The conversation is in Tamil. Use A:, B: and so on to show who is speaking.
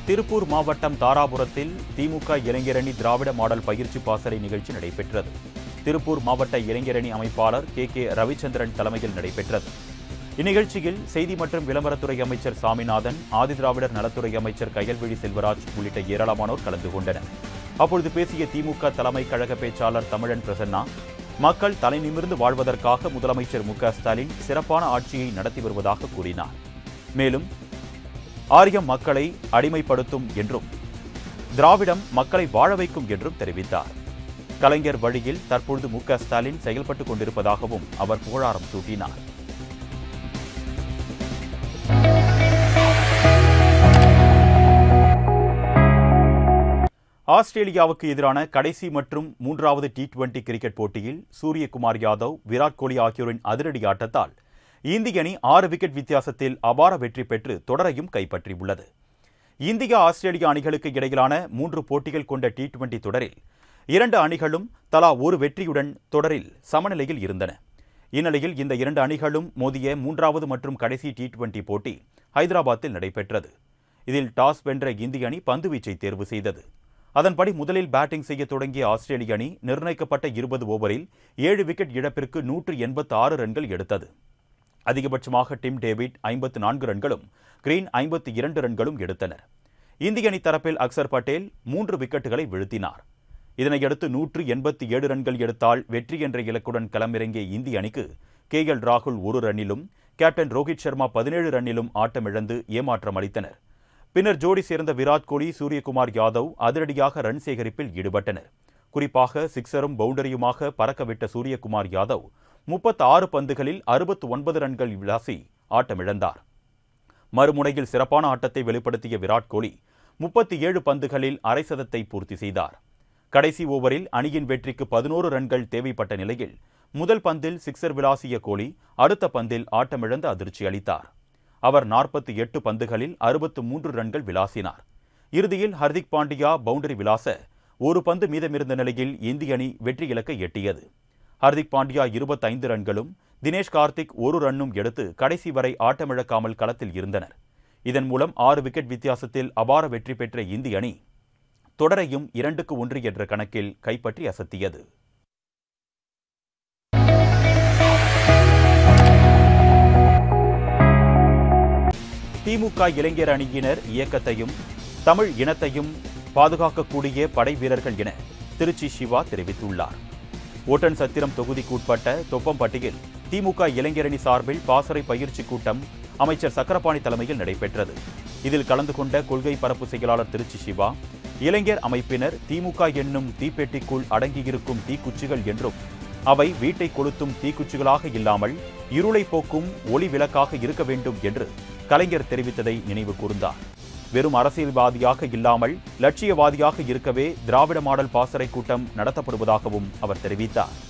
A: திருப்பூர் மாவட்டம் தாராபுரத்தில் திமுக இளைஞரணி திராவிட மாடல் பயிற்சி பாசறை நிகழ்ச்சி நடைபெற்றது திருப்பூர் மாவட்ட இளைஞரணி அமைப்பாளர் கே கே ரவிச்சந்திரன் தலைமையில் நடைபெற்றது இந்நிகழ்ச்சியில் செய்தி மற்றும் விளம்பரத்துறை அமைச்சர் சாமிநாதன் ஆதிதிராவிடர் நலத்துறை அமைச்சர் கயல்விழி செல்வராஜ் உள்ளிட்ட ஏராளமானோர் கலந்து கொண்டனர் அப்பொழுது பேசிய திமுக தலைமை கழக பேச்சாளர் தமிழன் பிரசன்னா மக்கள் தலைநிமிர்ந்து வாழ்வதற்காக முதலமைச்சர் மு க ஸ்டாலின் சிறப்பான ஆட்சியை நடத்தி வருவதாக கூறினார் மேலும் ஆரியம் மக்களை அடிமைப்படுத்தும் என்றும் திராவிடம் மக்களை வாழ வைக்கும் என்றும் தெரிவித்தார் கலைஞர் வழியில் தற்பொழுது மு க ஸ்டாலின் செயல்பட்டுக் கொண்டிருப்பதாகவும் அவர் புகழாரம் சூட்டினார் ஆஸ்திரேலியாவுக்கு எதிரான கடைசி மற்றும் மூன்றாவது டி டுவெண்டி கிரிக்கெட் போட்டியில் சூரியகுமார் யாதவ் விராட் கோலி ஆகியோரின் அதிரடி ஆட்டத்தால் இந்திய அணி ஆறு விக்கெட் வித்தியாசத்தில் அபார வெற்றி பெற்று தொடரையும் கைப்பற்றியுள்ளது இந்தியா ஆஸ்திரேலியா அணிகளுக்கு இடையிலான மூன்று போட்டிகள் கொண்ட டி டுவெண்டி தொடரில் இரண்டு அணிகளும் தலா ஒரு வெற்றியுடன் தொடரில் சமநிலையில் இருந்தன இந்நிலையில் இந்த இரண்டு அணிகளும் மோதிய மூன்றாவது மற்றும் கடைசி டி டுவெண்டி போட்டி ஹைதராபாத்தில் நடைபெற்றது இதில் டாஸ் வென்ற இந்திய அணி பந்துவீச்சை தேர்வு செய்தது அதன்படி முதலில் பேட்டிங் செய்ய தொடங்கிய ஆஸ்திரேலிய அணி நிர்ணயிக்கப்பட்ட இருபது ஓவரில் ஏழு விக்கெட் இழப்பிற்கு நூற்று எண்பத்து ஆறு ரன்கள் எடுத்தது அதிகபட்சமாக டிம் டேவிட் ஐம்பத்து நான்கு ரன்களும் கிரீன் ஐம்பத்து இரண்டு ரன்களும் எடுத்தனர் இந்திய அணி தரப்பில் அக்சர் பட்டேல் மூன்று விக்கெட்டுகளை வீழ்த்தினார் இதனையடுத்து நூற்று எண்பத்தி ஏழு ரன்கள் எடுத்தால் வெற்றி என்ற இலக்குடன் களமிறங்கிய இந்திய அணிக்கு கே எல் ராகுல் ஒரு ரன்னிலும் கேப்டன் ரோஹித் சர்மா பதினேழு ரன்னிலும் ஆட்டமிழந்து ஏமாற்றம் அளித்தனர் பின்னர் ஜோடி சேர்ந்த விராட் கோலி சூரியகுமார் யாதவ் அதிரடியாக ரன் சேகரிப்பில் ஈடுபட்டனர் குறிப்பாக சிக்ஸரும் பவுண்டரியுமாக பறக்கவிட்ட சூரியகுமார் யாதவ் முப்பத்து ஆறு பந்துகளில் அறுபத்து ஒன்பது ரன்கள் விளாசி ஆட்டமிழந்தார் மறுமுனையில் சிறப்பான ஆட்டத்தை வெளிப்படுத்திய விராட் கோலி முப்பத்தி ஏழு பந்துகளில் அரை சதத்தை பூர்த்தி செய்தார் கடைசி ஓவரில் அணியின் வெற்றிக்கு பதினோரு ரன்கள் தேவைப்பட்ட நிலையில் முதல் பந்தில் சிக்ஸர் விளாசிய கோலி அடுத்த பந்தில் ஆட்டமிழந்து அதிர்ச்சி அளித்தார் அவர் நாற்பத்தி எட்டு பந்துகளில் அறுபத்து மூன்று ரன்கள் விளாசினார் இறுதியில் ஹர்திக் பாண்டியா பவுண்டரி விளாச ஒரு பந்து மீதமிருந்த நிலையில் இந்திய அணி வெற்றி இலக்கை எட்டியது ஹர்திக் பாண்டியா இருபத்தைந்து ரன்களும் தினேஷ் கார்த்திக் ஒரு ரன்னும் எடுத்து கடைசி வரை ஆட்டமிழக்காமல் களத்தில் இருந்தனர் இதன் மூலம் ஆறு விக்கெட் வித்தியாசத்தில் அபார வெற்றி பெற்ற இந்திய அணி தொடரையும் இரண்டுக்கு ஒன்று என்ற கணக்கில் கைப்பற்றி அசத்தியது திமுக இளைஞர் அணியினர் இயக்கத்தையும் தமிழ் இனத்தையும் பாதுகாக்கக்கூடிய படை வீரர்கள் என திருச்சி சிவா தெரிவித்துள்ளார் ஓட்டன் சத்திரம் தொகுதிக்குட்பட்ட தொப்பம்பட்டியில் திமுக இளைஞரணி சார்பில் பாசறை பயிற்சி கூட்டம் அமைச்சர் சக்கரபாணி தலைமையில் நடைபெற்றது இதில் கலந்து கொண்ட கொள்கை பரப்பு செயலாளர் திருச்சி சிவா இளைஞர் அமைப்பினர் திமுக என்னும் தீப்பெட்டிக்குள் அடங்கியிருக்கும் தீக்குச்சிகள் என்றும் அவை வீட்டை கொளுத்தும் தீக்குச்சிகளாக இல்லாமல் இருளை போக்கும் ஒளி விளக்காக இருக்க வேண்டும் என்று கலைஞர் தெரிவித்ததை நினைவு கூர்ந்தார் வெறும் அரசியல்வாதியாக இல்லாமல் லட்சியவாதியாக இருக்கவே திராவிட மாடல் பாசறை கூட்டம் நடத்தப்படுவதாகவும் அவர் தெரிவித்தார்